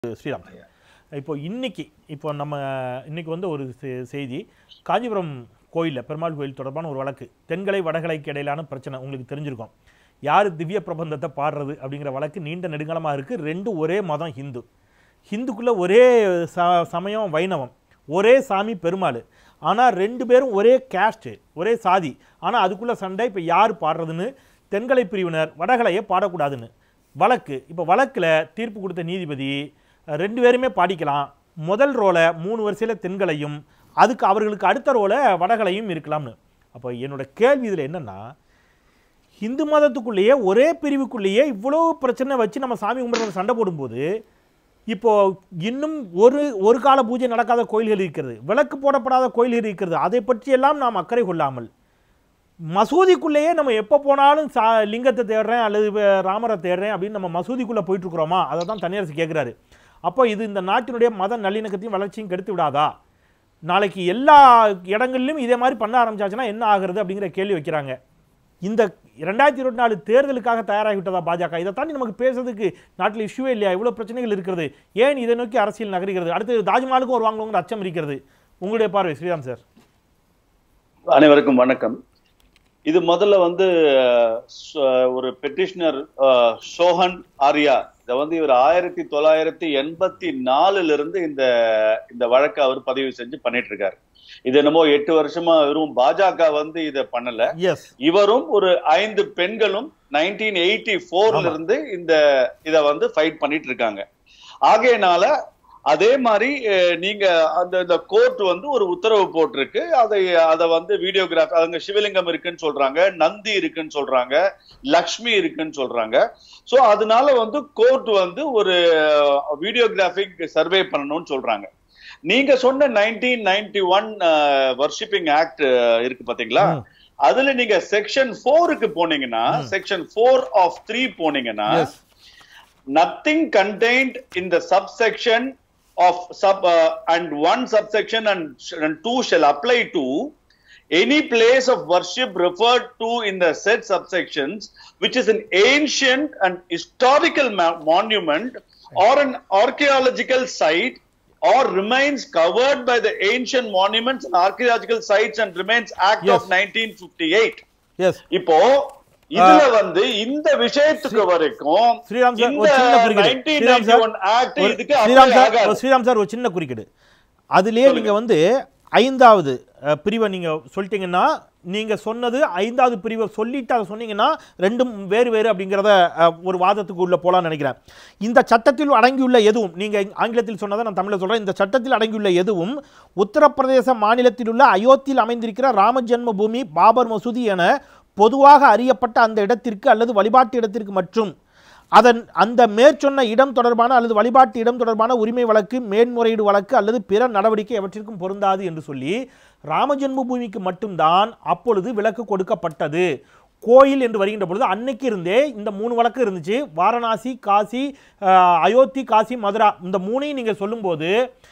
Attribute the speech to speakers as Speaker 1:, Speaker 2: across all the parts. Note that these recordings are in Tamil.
Speaker 1: ஸ்ரீராம் இப்போ இன்னைக்கு இப்போ நம்ம இன்னைக்கு வந்து ஒரு செ- செய்தி காஞ்சிபுரம் கோயிலில் பெருமாள் கோயில் தொடர்பான ஒரு வழக்கு தென்கலை வடகலைக்கு இடையிலான பிரச்சனை உங்களுக்கு தெரிஞ்சிருக்கும் யார் திவ்ய பிரபந்தத்தை பாடுறது அப்படிங்கிற வழக்கு நீண்ட நெடுங்காலமாக இருக்குது ரெண்டும் ஒரே மதம் ஹிந்து ஹிந்துக்குள்ளே ஒரே ச சமயம் வைணவம் ஒரே சாமி பெருமாள் ஆனால் ரெண்டு பேரும் ஒரே கேஸ்ட்டு ஒரே சாதி ஆனால் அதுக்குள்ளே சண்டை இப்போ யார் பாடுறதுன்னு தென்கலை பிரிவினர் வடகலையை பாடக்கூடாதுன்னு வழக்கு இப்போ வழக்கில் தீர்ப்பு கொடுத்த நீதிபதி அஹ், ரெண்டு பேருமே பாடிக்கலாம் முதல் ரோலை மூணு வரிசையில் தென்கலையும் அதுக்கு அவர்களுக்கு அடுத்த ரோலை வடகலையும் இருக்கலாம்னு அப்போ என்னோட கேள்வி இதில் என்னன்னா இந்து மதத்துக்குள்ளேயே ஒரே பிரிவுக்குள்ளேயே இவ்வளோ பிரச்சனை வச்சு நம்ம சாமி கும்பிட்றது சண்டை போடும்போது இப்போ இன்னும் ஒரு ஒரு கால பூஜை நடக்காத கோயில்கள் இருக்கிறது விளக்கு போடப்படாத கோயில்கள் இருக்கிறது அதை பற்றியெல்லாம் நாம் அக்கறை கொள்ளாமல் மசூதிக்குள்ளேயே நம்ம எப்போ போனாலும் சா லிங்கத்தை தேடுறேன் அல்லது வே- ராமரை தேடுறேன் அப்படின்னு நம்ம மசூதிக்குள்ளே போயிட்டு இருக்கிறோமா அதை தான் தனியரசு கேட்குறாரு அப்போ இது இந்த நாட்டினுடைய மத நல்லிணக்கத்தையும் வளர்ச்சியும் கெடுத்து விடாதா நாளைக்கு எல்லா இடங்கள்லையும் இதே மாதிரி பண்ண ஆரம்பிச்சாச்சுன்னா என்ன ஆகுறது அப்படிங்கிற கேள்வி வைக்கிறாங்க இந்த ரெண்டாயிரத்தி இருபத்தி நாலு தேர்தலுக்காக தயாராகி விட்டதா பாஜக இதை தாண்டி நமக்கு பேசுறதுக்கு நாட்டில் இஷ்யூவே இல்லையா இவ்வளோ பிரச்சனைகள் இருக்கிறது ஏன் இதை நோக்கி அரசியல் நகர்கிறது அடுத்து தாஜ்மஹாலுக்கும் ஒரு வாங்குவோங்கிற அச்சம் இருக்கிறது உங்களுடைய பார்வை ஸ்ரீராம் சார்
Speaker 2: அனைவருக்கும் வணக்கம் இது முதல்ல வந்து அஹ், ச- ஒரு பெட்டிஷனர் சோஹன் ஆர்யா இதை வந்து இவர் ஆயிரத்தி தொள்ளாயிரத்தி எண்பத்தி நாலுல இருந்து இந்த இந்த வழக்கை அவர் பதிவு செஞ்சு பண்ணிட்டு இருக்காரு இது என்னமோ எட்டு வருஷமா வெறும் பாஜக வந்து இதை பண்ணல
Speaker 1: எஸ்
Speaker 2: இவரும் ஒரு ஐந்து பெண்களும் நைன்டீன் எயிட்டி போர்ல
Speaker 1: ஆமா.
Speaker 2: இருந்து இந்த இத வந்து ஃபைட் பண்ணிட்டு இருக்காங்க ஆகையினால அதே மாதிரி அஹ், நீங்க அந்த இந்த கோர்ட் வந்து ஒரு உத்தரவு போட்டிருக்கு அதை அதை வந்து வீடியோகிராஃப் அங்க சிவலிங்கம் இருக்குன்னு சொல்றாங்க நந்தி இருக்குன்னு சொல்றாங்க லக்ஷ்மி இருக்குன்னு சொல்றாங்க சோ அதனால வந்து கோர்ட் வந்து ஒரு வீடியோகிராபிக் சர்வே பண்ணணும்னு சொல்றாங்க நீங்க சொன்ன nineteen ninety one worshipping act இருக்கு பாத்தீங்களா
Speaker 1: ம்.
Speaker 2: அதுல நீங்க செக்ஷன் போருக்கு போனீங்கன்னா
Speaker 1: ம்.
Speaker 2: செக்ஷன் ஃபோர் ஆஃப் த்ரீ போனீங்கன்னா
Speaker 1: yes
Speaker 2: nothing contained in the subsection of sub uh, and one subsection and, and two shall apply to any place of worship referred to in the said subsections which is an ancient and historical ma- monument or an archaeological site or remains covered by the ancient monuments and archaeological sites and remains act
Speaker 1: Yes.
Speaker 2: of 1958
Speaker 1: yes
Speaker 2: இப்போ இதுல வந்து இந்த விஷயத்துக்கு வரைக்கும்
Speaker 1: ஸ்ரீராம் சார்
Speaker 2: இந்த
Speaker 1: ஒரு சின்ன குறுக்கீடு ஸ்ரீராம் சார்
Speaker 2: 1991 ஆக்ட்
Speaker 1: ஒரு-
Speaker 2: இதுக்கு
Speaker 1: ஸ்ரீராம்
Speaker 2: apply
Speaker 1: சார்
Speaker 2: ஆகாது.
Speaker 1: ஒரு ஸ்ரீராம் சார் ஒரு சின்ன குறுக்கீடு அதுலயே நீங்க வந்து ஐந்தாவது அஹ், பிரிவை நீங்க சொல்லிட்டீங்கன்னா நீங்க சொன்னது ஐந்தாவது பிரிவை சொல்லிட்டு அதை சொன்னீங்கன்னா ரெண்டும் வேறு வேறு அப்படிங்கிறத அஹ், ஒரு வாதத்துக்கு உள்ள போலாம்னு நினைக்கிறேன் இந்த சட்டத்தில் அடங்கியுள்ள எதுவும் நீங்க ஆங்கிலத்தில் சொன்னதை நான் தமிழில் சொல்றேன் இந்த சட்டத்தில் அடங்கியுள்ள எதுவும் உத்தரப்பிரதேச மாநிலத்தில் உள்ள அயோத்தியில் அமைந்திருக்கிற ராம ஜென்ம பூமி பாபர் மசூதி என பொதுவாக அறியப்பட்ட அந்த இடத்திற்கு அல்லது வழிபாட்டு இடத்திற்கு மற்றும் அதன் அந்த மேற்சொன்ன இடம் தொடர்பான அல்லது வழிபாட்டு இடம் தொடர்பான உரிமை வழக்கு மேன்முறையீடு வழக்கு அல்லது பிற நடவடிக்கை எவற்றிற்கும் பொருந்தாது என்று சொல்லி ராம ஜென்மபூமிக்கு மட்டும்தான் அப்பொழுது விலக்கு கொடுக்கப்பட்டது கோயில் என்று வருகின்ற பொழுது அன்னைக்கு இருந்தே இந்த மூணு வழக்கு இருந்துச்சு வாரணாசி காசி அஹ், அயோத்தி காசி மதுரா இந்த மூணையும் நீங்கள் சொல்லும்போது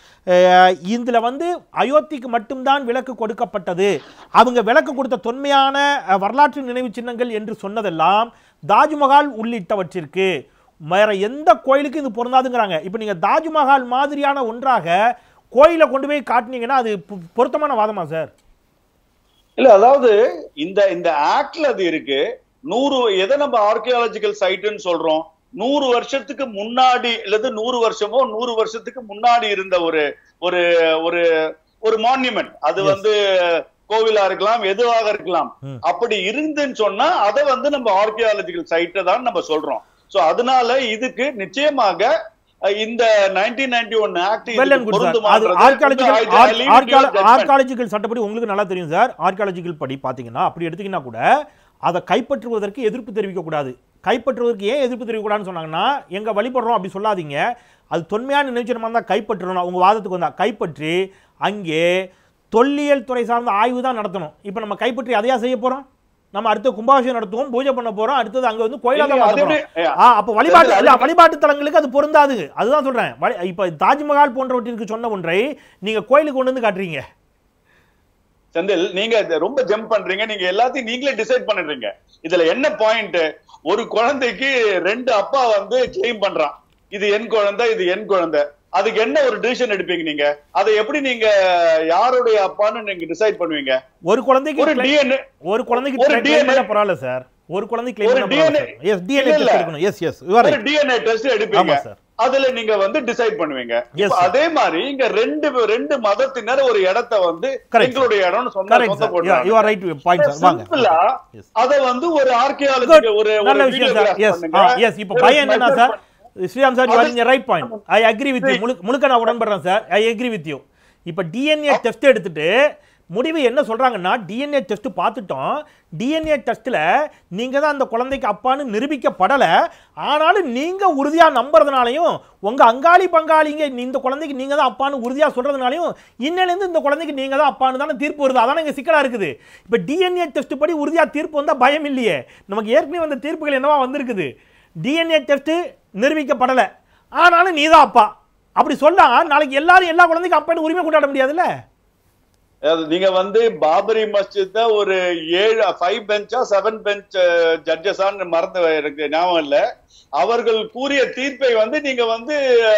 Speaker 1: இதில் வந்து அயோத்திக்கு மட்டும்தான் விலக்கு கொடுக்கப்பட்டது அவங்க விலக்கு கொடுத்த தொன்மையான அஹ், வரலாற்று நினைவு சின்னங்கள் என்று சொன்னதெல்லாம் தாஜ்மஹால் உள்ளிட்டவற்றிற்கு வேற எந்த கோயிலுக்கும் இது பொருந்தாதுங்கிறாங்க இப்போ நீங்க தாஜ்மஹால் மாதிரியான ஒன்றாக கோயிலை கொண்டு போய் காட்டுனீங்கன்னா அது பொ- பொருத்தமான வாதமா சார்
Speaker 2: இல்ல அதாவது இந்த இந்த ஆக்ட்ல அது இருக்கு நூறு எதை நம்ம ஆர்கியாலஜிக்கல் சைட்டுன்னு சொல்றோம் நூறு வருஷத்துக்கு முன்னாடி அல்லது நூறு வருஷமோ நூறு வருஷத்துக்கு முன்னாடி இருந்த ஒரு ஒரு ஒரு ஒரு மான்யூமெண்ட் அது
Speaker 1: Yes.
Speaker 2: வந்து கோவிலா இருக்கலாம் எதுவாக இருக்கலாம்
Speaker 1: ம்.
Speaker 2: அப்படி இருந்துன்னு சொன்னா அதை வந்து நம்ம ஆர்கியாலஜிக்கல் சைட்டை தான் நம்ம சொல்றோம் சோ அதனால இதுக்கு நிச்சயமாக அஹ், இந்த nineteen ninety one act
Speaker 1: well and good sir அது ஆர்காலஜிக்கல் ஆர்காலஜிக்கல் சட்டப்படி உங்களுக்கு நல்லா தெரியும் சார் ஆர்காலஜிக்கல் படி பார்த்தீங்கன்னா அப்படி எடுத்தீங்கன்னா கூட அதை கைப்பற்றுவதற்கு எதிர்ப்பு தெரிவிக்க கூடாது கைப்பற்றுவதற்கு ஏன் எதிர்ப்பு தெரிவிக்கக்கூடாதுன்னு சொன்னாங்கன்னா எங்க வழிபடுறோம் அப்படி சொல்லாதீங்க அது தொன்மையான நினைச்சிடமா இருந்தால் கைப்பற்றணும் உங்க வாதத்துக்கு வந்தா கைப்பற்றி அங்கே தொல்லியல் துறை சார்ந்த ஆய்வு தான் நடத்தணும் இப்போ நம்ம கைப்பற்றி அதையா செய்ய போறோம் நம்ம அடுத்த கும்பாபிஷேகம் நடத்துவோம் பூஜை பண்ண போறோம் அடுத்தது அங்க வந்து கோயிலா தான் மாத்த போறோம். ஆ, அப்ப வழிபாட்டு இல்ல வழிபாட்டு தலங்களுக்கு அது பொருந்தாது அதுதான் சொல்றேன் வழி- இப்ப தாஜ்மஹால் போன்றவற்றிற்கு சொன்ன ஒன்றை நீங்க கோயிலுக்கு கொண்டு வந்து காட்டுறீங்க
Speaker 2: செந்தில் நீங்க இத ரொம்ப ஜம்ப் பண்றீங்க நீங்க எல்லாத்தையும் நீங்களே டிசைட் பண்ணிடுறீங்க இதுல என்ன பாயிண்ட் ஒரு குழந்தைக்கு ரெண்டு அப்பா வந்து கிளைம் பண்றான் இது என் குழந்தை இது என் குழந்தை அதுக்கு என்ன ஒரு டிசிஷன் எடுப்பீங்க நீங்க அதை எப்படி நீங்க யாருடைய அப்பான்னு நீங்க டிசைட் பண்ணுவீங்க
Speaker 1: ஒரு குழந்தைக்கு
Speaker 2: ஒரு
Speaker 1: claim-
Speaker 2: டிஎன்ஏ
Speaker 1: ஒரு குழந்தைக்கு
Speaker 2: ஒரு
Speaker 1: claim
Speaker 2: DNA
Speaker 1: பண்ணா பரவாயில்ல சார் ஒரு குழந்தை claim
Speaker 2: ஒரு
Speaker 1: பண்ணா பரவாயில்ல
Speaker 2: DNA
Speaker 1: சார் எஸ் டிஎன்ஏ
Speaker 2: இல்ல, இல்ல.
Speaker 1: டெஸ்ட் எடுக்கணும் எஸ் எஸ் யூ ஆர்
Speaker 2: ஒரு டிஎன்ஏ டெஸ்ட் எடுப்பீங்க
Speaker 1: ஆமா சார்
Speaker 2: அதுல நீங்க வந்து டிசைட் பண்ணுவீங்க
Speaker 1: Yes,
Speaker 2: இப்ப
Speaker 1: sir.
Speaker 2: அதே மாதிரி இங்க ரெண்டு ரெண்டு மதத்தினர் ஒரு இடத்த வந்து
Speaker 1: Correct,
Speaker 2: எங்களுடைய இடம்னு சொந்த
Speaker 1: கரெக்ட்
Speaker 2: சொந்த
Speaker 1: சார்
Speaker 2: போடுறாங்க
Speaker 1: you are right point sir வாங்க
Speaker 2: சிம்பிளா
Speaker 1: Yes.
Speaker 2: அத வந்து ஒரு
Speaker 1: Good.
Speaker 2: ஆர்கியாலஜி ஒரு
Speaker 1: நல்ல
Speaker 2: ஒரு
Speaker 1: விஷயம்
Speaker 2: videograph
Speaker 1: சார் எஸ்
Speaker 2: பண்ணுங்க.
Speaker 1: எஸ் இப்போ
Speaker 2: ஒரு
Speaker 1: பையன் என்னன்னா
Speaker 2: method
Speaker 1: sir Sriram sir you are in right point I agree with you
Speaker 2: See.
Speaker 1: முழுக்க முழுக்க நான் உடன்படுறேன் sir I agree with you இப்போ டிஎன்ஏ டெஸ்ட் எடுத்துட்டு முடிவு என்ன சொல்றாங்கன்னா டிஎன்ஏ டெஸ்ட் பார்த்துட்டோம் டிஎன்ஏ டெஸ்ட்ல நீங்க தான் அந்த குழந்தைக்கு அப்பான்னு நிரூபிக்கப்படல ஆனாலும் நீங்க உறுதியா நம்புறதுனாலையும் உங்க அங்காளி பங்காளிங்க இந்த குழந்தைக்கு நீங்க தான் அப்பான்னு உறுதியா சொல்றதுனாலையும் இன்னிலேருந்து இந்த குழந்தைக்கு நீங்க தான் அப்பான்னு தானே தீர்ப்பு வருது அதானே இங்க சிக்கலா இருக்குது இப்போ டிஎன்ஏ டெஸ்ட் படி உறுதியா தீர்ப்பு வந்தா பயம் இல்லையே நமக்கு ஏற்கனவே வந்த தீர்ப்புகள் என்னவா வந்திருக்குது டிஎன்ஏ டெஸ்ட் நிரூபிக்கப்படலை ஆனாலும் நீதான் அப்பா அப்படி சொன்னா நாளைக்கு எல்லாரும் எல்லா குழந்தைக்கும் அப்பான்னு உரிமை கொண்டாட முடியாதுல்ல
Speaker 2: அதாவது நீங்க வந்து பாபரி மஸ்ஜித் ஒரு ஏழு ஃபைவ் பெஞ்சா செவன் பெஞ்ச் ஜட்ஜஸான்னு மறந்து எனக்கு ஞாபகம் இல்ல அவர்கள் கூறிய தீர்ப்பை வந்து நீங்க வந்து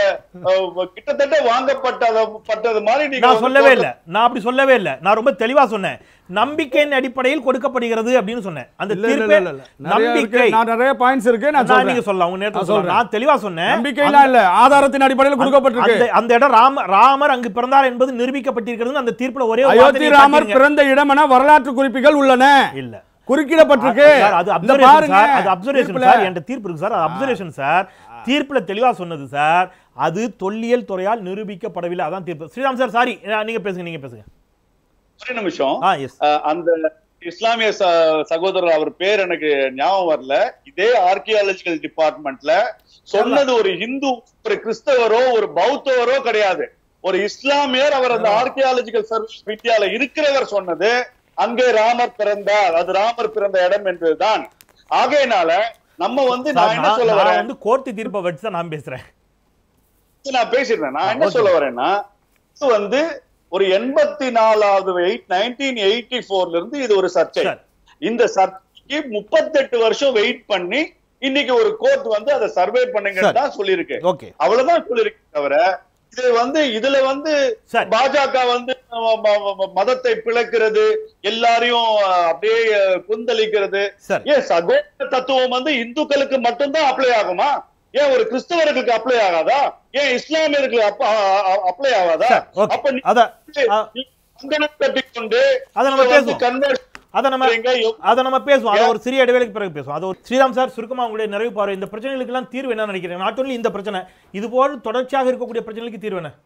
Speaker 2: அஹ், கிட்டத்தட்ட வாங்கப்பட்டத பட்டது மாதிரி நீங்க
Speaker 1: நான்
Speaker 2: வந்து
Speaker 1: சொல்லவே இல்லை நான் அப்படி சொல்லவே இல்லை நான் ரொம்ப தெளிவா சொன்னேன் நம்பிக்கையின் அடிப்படையில் கொடுக்கப்படுகிறது அப்படின்னு சொன்னேன் அந்த
Speaker 3: இல்ல, இல்ல,
Speaker 1: தீர்ப்பே
Speaker 3: இல்ல, இல்ல. நிறைய இருக்கு.
Speaker 1: நம்பிக்கை
Speaker 3: நான் நிறைய பாயிண்ட்ஸ் இருக்கு நான்
Speaker 1: நான்
Speaker 3: சொல்றேன்
Speaker 1: நீங்க சொல்லலாம் உங்க நேரத்துல
Speaker 3: நான்
Speaker 1: சொல்லலாம்
Speaker 3: சொல்றேன்.
Speaker 1: நான் தெளிவா சொன்னேன்
Speaker 3: நம்பிக்கைலாம் இல்ல ஆதாரத்தின் அடிப்படையில் கொடுக்கப்பட்டிருக்கு
Speaker 1: அந்த அந்த இடம் ராம ராமர் அங்கு பிறந்தார் என்பது நிரூபிக்கப்பட்டிருக்கிறது அந்த தீர்ப்புல ஒரே ஒரு
Speaker 3: அயோத்தி
Speaker 1: வார்த்தையை
Speaker 3: ராமர்
Speaker 1: காட்டிருங்க.
Speaker 3: பிறந்த இடம் என வரலாற்று குறிப்புகள் உள்ளன
Speaker 1: இல்ல
Speaker 3: குறுக்கிடப்பட்டிருக்கு
Speaker 1: சார், அது
Speaker 3: இந்த
Speaker 1: observation
Speaker 3: பாருங்க
Speaker 1: சார், அது observation
Speaker 3: தீர்ப்புல.
Speaker 1: சார், என்கிட்ட தீர்ப்பு இருக்கு சார், அது observation சார். தீர்ப்புல தெளிவா சொன்னது சார் அது தொல்லியல் துறையால் நிரூபிக்கப்படவில்லை அதான் தீர்ப்பு ஸ்ரீராம் சார் சாரி நீங்க பேசுங்க நீங்க பேசுங்க
Speaker 2: ஒரு நிமிஷம்
Speaker 1: ஆ எஸ்
Speaker 2: அஹ், அந்த இஸ்லாமிய ச- சகோதரர் அவர் பேர் எனக்கு ஞாபகம் வரல இதே ஆர்கியாலஜிக்கல் டிபார்ட்மெண்ட்ல சொன்னது ஒரு இந்து ஒரு கிறிஸ்தவரோ ஒரு பௌத்தவரோ கிடையாது ஒரு இஸ்லாமியர் அவர் அந்த ஆர்கியாலஜிக்கல் சர்வீஸ் வித்யால இருக்கிறவர் சொன்னது அங்கே ராமர் பிறந்தார் அது ராமர் பிறந்த இடம் என்பதுதான் ஆகையினால நம்ம வந்து நான் என்ன சொல்ல
Speaker 1: நான்
Speaker 2: வரேன்
Speaker 1: வந்து கோர்ட்டு தீர்ப்பை வச்சு தான் நான் பேசுறேன்
Speaker 2: நான் பேசிடுறேன் நான் என்ன
Speaker 1: okay.
Speaker 2: சொல்ல வரேன்னா இது வந்து ஒரு எண்பத்தி நாலாவது வெயிட் நைன்டீன் எயிட்டி போர்ல இருந்து இது ஒரு சர்ச்சை
Speaker 1: சரி.
Speaker 2: இந்த சர்ச்சைக்கு முப்பத்தெட்டு வருஷம் வெயிட் பண்ணி இன்னைக்கு ஒரு கோர்ட் வந்து அதை சர்வே பண்ணுங்கன்னு
Speaker 1: சரி.
Speaker 2: தான் சொல்லியிருக்கு
Speaker 1: ஓகே
Speaker 2: அவ்வளவுதான் சொல்லியிருக்கு தவிர இது வந்து இதுல வந்து
Speaker 1: சரி.
Speaker 2: பாஜக வந்து ம- ம- ம- மதத்தை பிளக்கிறது எல்லாரையும் அஹ், அப்படியே அஹ், குந்தளிக்கிறது
Speaker 1: சரி
Speaker 2: ஏன் சகோதர தத்துவம் வந்து இந்துக்களுக்கு மட்டும்தான் அப்ளை ஆகுமா ஏன் ஒரு கிறிஸ்தவர்களுக்கு அப்ளை ஆகாதா ஏன் இஸ்லாமியர்களுக்கு அப்ளை ஆகாதா
Speaker 1: சரி, okay.
Speaker 2: அப்ப நீ-
Speaker 1: அத ஆ,
Speaker 2: நீ கங்கணம் கட்டிக்கொண்டு
Speaker 1: அதை நம்ம
Speaker 2: இதை வந்து
Speaker 1: பேசுவோம்.
Speaker 2: convert
Speaker 1: அதை நம்ம
Speaker 2: பண்றீங்க. எவ்-
Speaker 1: அதை நம்ம பேசுவோம் அதை ஒரு சிறிய இடைவேளைக்கு பிறகு பேசுவோம் அது ஒரு ஸ்ரீராம் சார் சுருக்கமா உங்களுடைய நிறைவு பார்வை இந்த பிரச்சனைகளுக்கெல்லாம் தீர்வு என்ன நினைக்கிறேன் நாட் only இந்த பிரச்சனை இது போல் தொடர்ச்சியாக இருக்கக்கூடிய பிரச்சனைகளுக்கு தீர்வு என்ன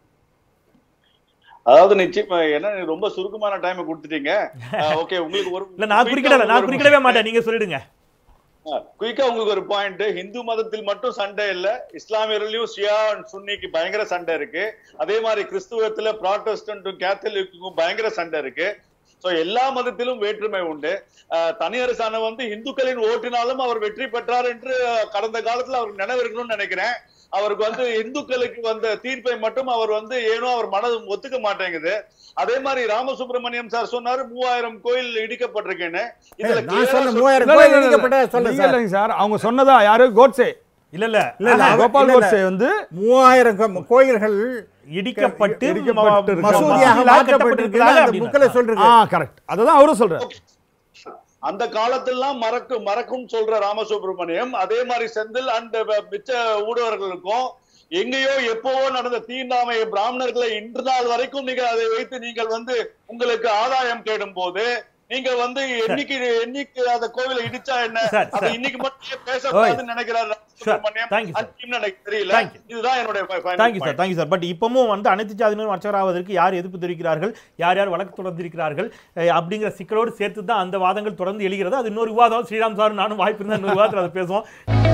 Speaker 2: அதாவது நிச்சயமா என்ன நீ ரொம்ப சுருக்கமான டைம் கொடுத்துட்டீங்க ஓகே உங்களுக்கு ஒரு
Speaker 1: இல்ல நான் குறிக்கிடல நான் குறிக்கிடவே மாட்டேன் நீங்க சொல்லிடுங்க
Speaker 2: குயிக்கா உங்களுக்கு ஒரு பாயிண்ட் இந்து மதத்தில் மட்டும் சண்டை இல்ல இஸ்லாமியர்களையும் ஷியா and சுன்னிக்கு பயங்கர சண்டை இருக்கு அதே மாதிரி கிறிஸ்துவத்துல ப்ராட்டஸ்டன்ட்டும் கேத்தலிக்கும் பயங்கர சண்டை இருக்கு சோ எல்லா மதத்திலும் வேற்றுமை உண்டு அஹ், தனியரசான வந்து இந்துக்களின் ஓட்டினாலும் அவர் வெற்றி பெற்றார் என்று அஹ், கடந்த காலத்துல அவருக்கு நினைவு இருக்கணும்னு நினைக்கிறேன் அவருக்கு வந்து இந்துக்களுக்கு வந்த தீர்ப்பை மட்டும் அவர் வந்து ஏனோ அவர் மனது ஒத்துக்க மாட்டேங்குது அதே மாதிரி ராமசுப்ரமணியம் சார் சொன்னாரு மூவாயிரம் கோயில் இடிக்கப்பட்டிருக்கேன்னு இதுல
Speaker 4: நான்
Speaker 2: clear-ஆ
Speaker 4: சொன்ன
Speaker 2: சொல்லி-
Speaker 4: மூவாயிரம்
Speaker 3: இல்ல,
Speaker 4: கோயில்
Speaker 3: இல்ல, இல்ல,
Speaker 4: இடிக்கப்பட்ட சொல்ல
Speaker 3: நீங்க
Speaker 4: சார்
Speaker 3: இல்லைங்க சார் அவங்க சொன்னதா யாரு கோட்சே
Speaker 1: இல்ல இல்ல
Speaker 4: இல்ல, இல்ல, அவர்
Speaker 3: கோபால்
Speaker 4: இல்ல, இல்ல.
Speaker 3: கோட்சே வந்து
Speaker 4: மூவாயிரம் கோ- கோயில்கள்
Speaker 1: இடிக்கப்பட்டு
Speaker 3: இடிக்கப்பட்டு
Speaker 1: ம-
Speaker 3: இருக்கு.
Speaker 4: மசூதியாக
Speaker 1: மசூதியாக
Speaker 4: மாற்றப்பட்டிருக்கிறது அந்த
Speaker 1: கட்டப்பட்டிருக்கிறாங்க
Speaker 4: புக்கில்
Speaker 1: அப்படின்னா.
Speaker 4: சொல்றது
Speaker 3: ஆ கரெக்ட் அததான் அவரும் சொல்றாரு
Speaker 2: அந்த காலத்திலாம் மறக்கும் மறக்கும் சொல்ற ராமசுப்ரமணியம் அதே மாதிரி செந்தில் அந்த மிச்ச ஊடகர்களுக்கும் எங்கேயோ எப்பவோ நடந்த தீண்டாமை பிராமணர்களை இன்று நாள் வரைக்கும் நீங்க அதை வைத்து நீங்கள் வந்து உங்களுக்கு ஆதாயம் தேடும் போது நீங்க வந்து என்னைக்கு என்னைக்கு அந்த கோவிலை இடிச்சா என்ன
Speaker 1: சரி,
Speaker 2: அதை
Speaker 1: சரி.
Speaker 2: இன்னைக்கு மட்டும் ஏன் பேசக்கூடாதுன்னு நினைக்கிறார் ராமசுப்ரமணியம்
Speaker 1: Thank you, sir.
Speaker 2: அது எனக்கு தெரியல
Speaker 1: Thank you.
Speaker 2: இதுதான் என்னுடைய final
Speaker 1: thank you
Speaker 2: point.
Speaker 1: Sir thank you sir but இப்பவும் வந்து அனைத்து ஜாதியினரும் அர்ச்சகராவதற்கு யார் எதிர்ப்பு தெரிவிக்கிறார்கள் யார் யார் வழக்கு தொடர்ந்திருக்கிறார்கள் அஹ், அப்படிங்கிற சிக்கலோடு சேர்த்து தான் அந்த வாதங்கள் தொடர்ந்து எழுகிறது அது இன்னொரு விவாதம் ஸ்ரீராம் சார் நானும் வாய்ப்பு இருந்தால் இன்னொரு விவாதத்தில் அதை பேசுவோம்